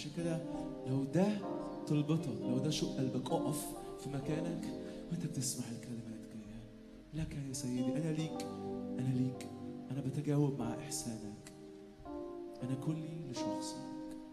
عشان كده لو ده طلبتك لو ده شوق قلبك اقف في مكانك وانت بتسمع الكلمات جايه لك يا سيدي انا ليك انا ليك انا بتجاوب مع احسانك انا كلي لشخصك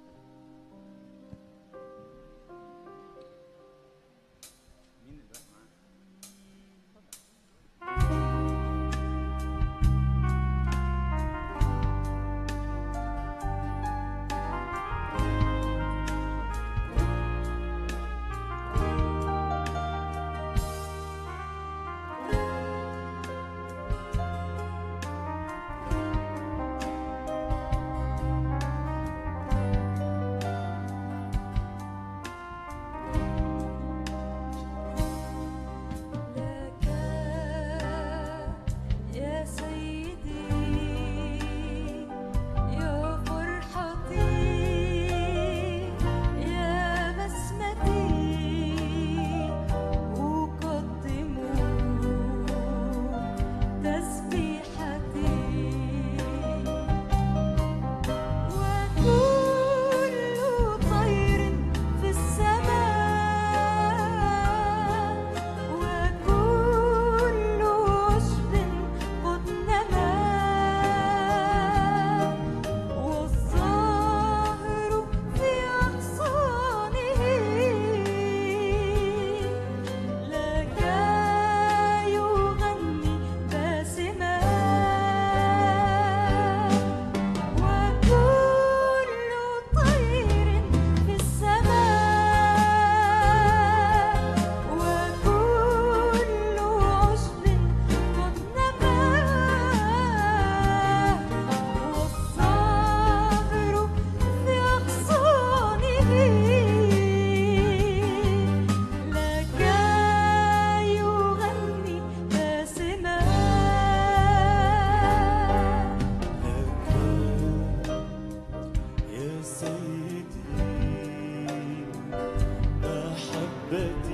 لك يا سيدي يا فرحتي يا بسمتي أقدم تسبيحتي وكل طير في السماء وكل عشب قد نما والظاهر في أغصانه لك يغني باسما وكل طير في السماء وكل عشب قد نما والظاهر في أغصانه لك يغني باسما يا سيدي محبتي